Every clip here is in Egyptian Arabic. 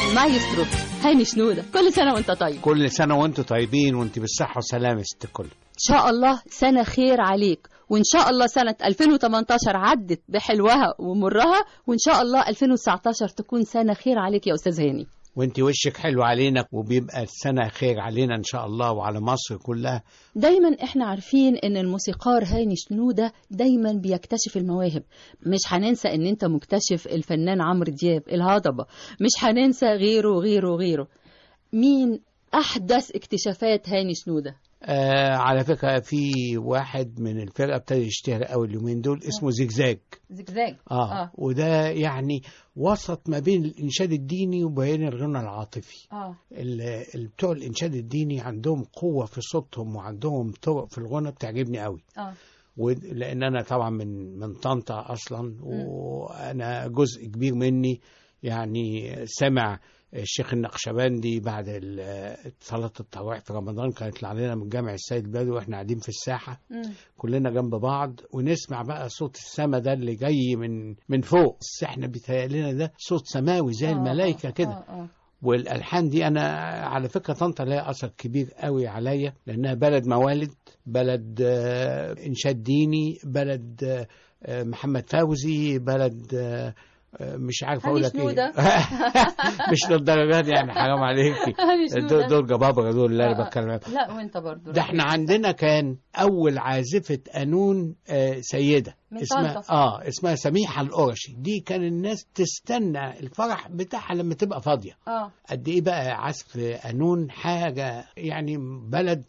المايسترو هاني شنودة كل سنة وانت طيب كل سنة وانتم طيبين وانت بالصحة والسلامة يا ست الكل إن شاء الله سنة خير عليك وإن شاء الله سنة 2018 عدت بحلوها ومرها وإن شاء الله 2019 تكون سنة خير عليك يا أستاذ هاني وانت وشك حلو علينا وبيبقى السنة خير علينا ان شاء الله وعلى مصر كلها دايما احنا عارفين ان الموسيقار هاني شنودة دايما بيكتشف المواهب مش هننسى ان انت مكتشف الفنان عمرو دياب الهضبة مش هننسى غيره وغيره وغيره مين احدث اكتشافات هاني شنودة آه على فكرة في واحد من الفرقة ابتدى يشتهر قوي اليومين دول اسمه زجزاج زجزاج آه, آه. وده يعني وسط ما بين الإنشاد الديني وبين الغنى العاطفي اه ال- ال- بتوع الإنشاد الديني عندهم قوة في صوتهم وعندهم طرق في الغنى بتعجبني قوي اه و- لان انا طبعا من من طنطا اصلا وانا جزء كبير مني يعني سمع الشيخ النقشبندي بعد ال- صلاة التراويح في رمضان كانت علينا من جامع السيد البدوي واحنا قاعدين في الساحة مم. كلنا جنب بعض ونسمع بقى صوت السما ده اللي جاي من من فوق بس احنا بيتهيألنا ده صوت سماوي زي آه، الملائكة آه، كده آه، آه. والالحان دي انا على فكره طنطا لها اثر كبير قوي عليا لانها بلد موالد بلد آه، انشاد ديني بلد آه، آه، محمد فوزي بلد آه، آه، مش عارف هاني اقول لك شنودة. ايه مش للدرجه دي يعني حرام عليكي هاني دول, شنودة. دول جبابره دول اللي آه، انا آه. بتكلم عنهم. لا وانت برضو ده احنا عندنا كان اول عازفه قانون آه، سيده من اسمها طنطا. اه اسمها سميحه القرشي دي كان الناس تستنى الفرح بتاعها لما تبقى فاضيه اه قد ايه بقى عزف قانون حاجه يعني بلد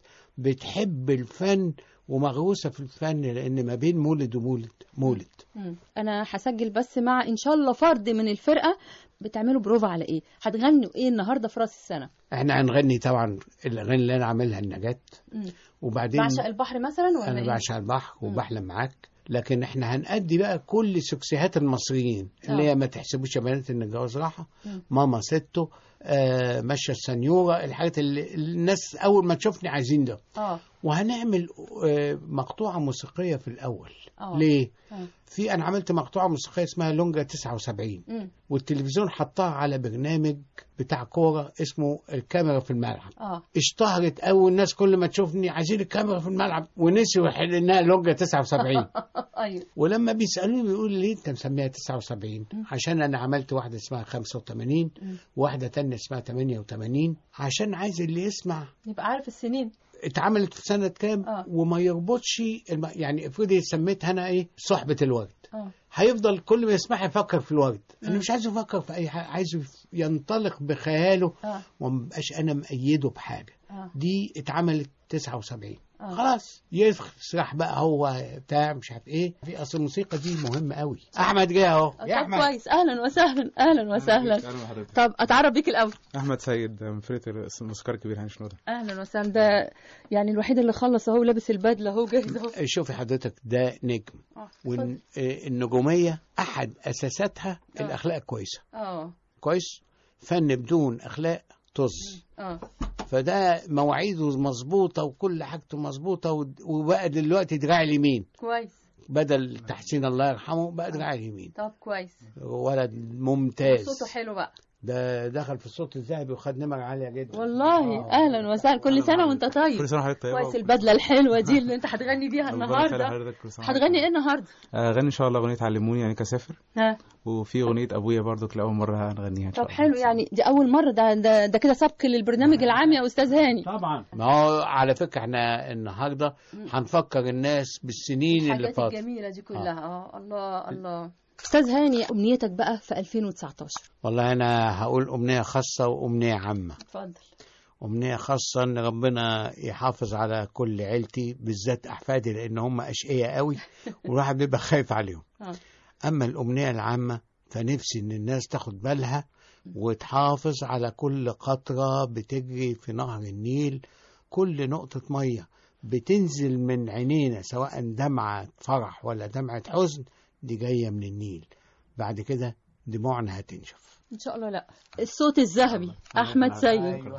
بتحب الفن ومغروسه في الفن لان ما بين مولد ومولد مولد مم. انا هسجل بس مع ان شاء الله فرد من الفرقه بتعملوا بروفا على ايه هتغنوا ايه النهارده في راس السنه احنا هنغني طبعا الاغاني اللي انا عاملها النجاة مم. وبعدين بعشق البحر مثلا ولا انا إيه؟ بعشق البحر وبحلم معاك لكن احنا هنأدي بقى كل سكسيهات المصريين اللي آه. هي ما تحسبوش يا بنات ان الجواز راحه مم. ماما ستو آه ماشيه السنيوره الحاجات اللي اللي الناس اول ما تشوفني عايزين ده اه وهنعمل آه، مقطوعة موسيقية في الأول آه. ليه؟ آه. في أنا عملت مقطوعة موسيقية اسمها لونجا 79 مم. والتلفزيون حطها على برنامج بتاع كورة اسمه الكاميرا في الملعب اه اشتهرت أوي الناس كل ما تشوفني عايزين الكاميرا في الملعب ونسيوا يحل إنها لونجا 79 ايوه ولما بيسألوني بيقولوا ليه أنت مسميها 79 عشان أنا عملت واحدة اسمها 85 وواحدة تانية اسمها 88 عشان عايز اللي يسمع يبقى عارف السنين اتعملت في سنة كام آه. وما يربطش الم... يعني افرضي سميتها انا ايه صحبة الورد اه هيفضل كل ما يسمعها يفكر في الورد انا مش عايزه يفكر في اي حاجة عايزه ينطلق بخياله اه وما بقاش انا مأيده بحاجة اه دي اتعملت 79 آه. خلاص يسرح بقى هو بتاع مش عارف ايه في اصل الموسيقى دي مهمة قوي احمد جه اهو يا طب احمد كويس اهلا وسهلا اهلا وسهلا اهلا بحضرتك طب اتعرف بيك الاول احمد سيد من فرقه الموسيقار الكبير هاني شنوده اهلا وسهلا ده يعني الوحيد اللي خلص اهو لابس البدله اهو جاهز اهو شوفي حضرتك ده نجم آه، اتفضل. والنجومية احد اساساتها آه. الاخلاق الكويسة اه كويس فن بدون اخلاق طز اه فده مواعيده مظبوطه وكل حاجته مظبوطه ود- وبقى دلوقتي دراع اليمين كويس بدل تحسين الله يرحمه بقى دراع اليمين طب كويس ولد ممتاز صوته حلو بقى ده دخل في الصوت الذهبي وخد نمر عاليه جدا والله اهلا وسهلا كل سنه وانت طيب كل سنه وحضرتك طيبه كويس البدله الحلوه دي اللي انت هتغني بيها ربنا يخلي النهارده حضرتك كل سنة وحضرتك هتغني ايه النهارده طيب. اغني ان شاء الله اغنيه علموني يعني كسافر ها وفي اغنيه ابويا برضو لاول مره هنغنيها ان شاء طب الله حلو يعني دي اول مره ده ده, ده كده سبق للبرنامج العام يا استاذ هاني طبعا ما هو على فكره احنا النهارده هنفكر الناس بالسنين اللي الحاجات فاتت الجميله دي كلها اه الله الله استاذ هاني امنيتك بقى في 2019 والله انا هقول امنيه خاصه وامنيه عامه اتفضل أمنية خاصة إن ربنا يحافظ على كل عيلتي بالذات أحفادي لأن هم أشقياء قوي والواحد بيبقى خايف عليهم آه. أما الأمنية العامة فنفسي إن الناس تاخد بالها وتحافظ على كل قطرة بتجري في نهر النيل كل نقطة مية بتنزل من عينينا سواء دمعة فرح ولا دمعة حزن دي جاية من النيل بعد كده دموعنا هتنشف ان شاء الله لا الصوت الذهبي احمد سيد أيوة.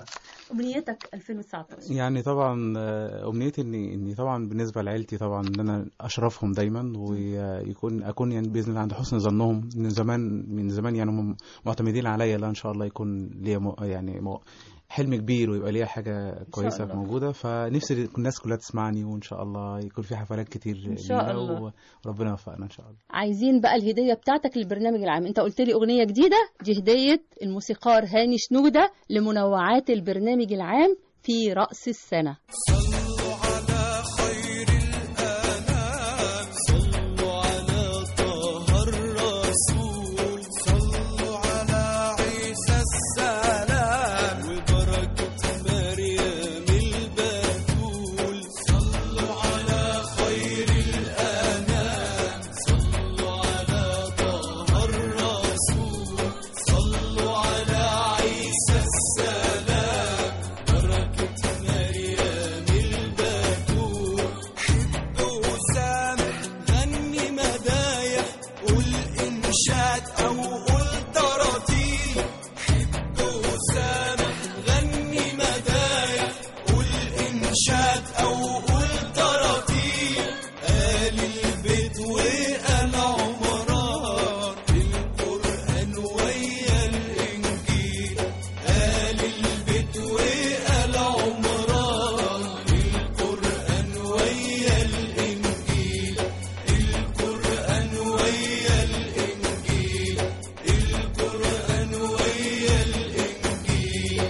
امنيتك 2019 يعني طبعا آه، امنيتي اني اني طبعا بالنسبه لعيلتي طبعا ان انا اشرفهم دايما ويكون اكون يعني باذن الله عند حسن ظنهم من زمان من زمان يعني هم معتمدين عليا لا ان شاء الله يكون ليا م- يعني م- حلم كبير ويبقى ليا حاجه كويسه الله. موجوده فنفسي الناس كلها تسمعني وان شاء الله يكون في حفلات كتير إن شاء لينا الله. وربنا يوفقنا ان شاء الله عايزين بقى الهديه بتاعتك للبرنامج العام انت قلت لي اغنيه جديده دي هديه الموسيقار هاني شنوده لمنوعات البرنامج العام في راس السنه صلوا على خير الأنام صلوا على طه الرسول صلوا على عيسى السلام وبركة مريم البتول صلوا على خير الأنام صلوا على طه الرسول صلوا على عيسى السلام بركة مريم البتول حب وسامح غني مدايح قول إنشاد أو قول تراتيل حب وسامح غني مدايح قول إنشاد أو قول تراتيل قال البيت وقال عمران القرآن ويا الإنجيل قال البيت وقال عمران القرآن ويا الإنجيل القرآن ويا الإنجيل القرآن ويا الإنجيل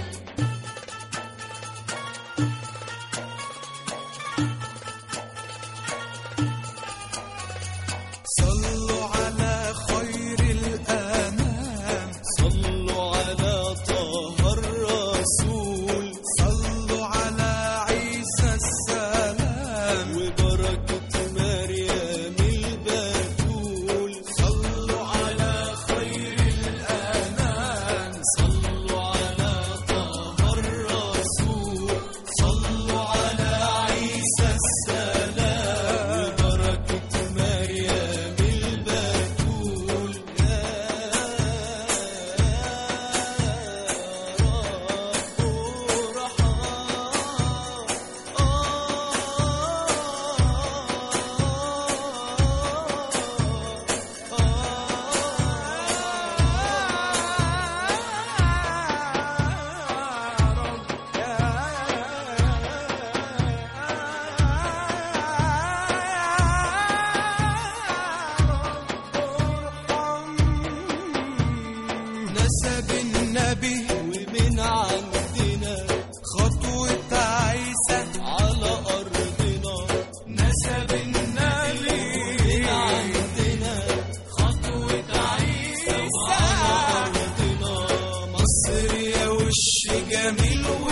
صلوا على خير الأنام صلوا على طه الرسول صلوا على عيسى السلام وبركة مريم البتول صلوا على خير الأنام صلوا على طه الرسول صلوا على عيسى السلام وبركة مريم البتول يا رب نسب النبي ومن عندنا خطوة عيسى على أرضنا نسب النبي ومن عندنا خطوة عيسى على أرضنا مصر يا وش جميل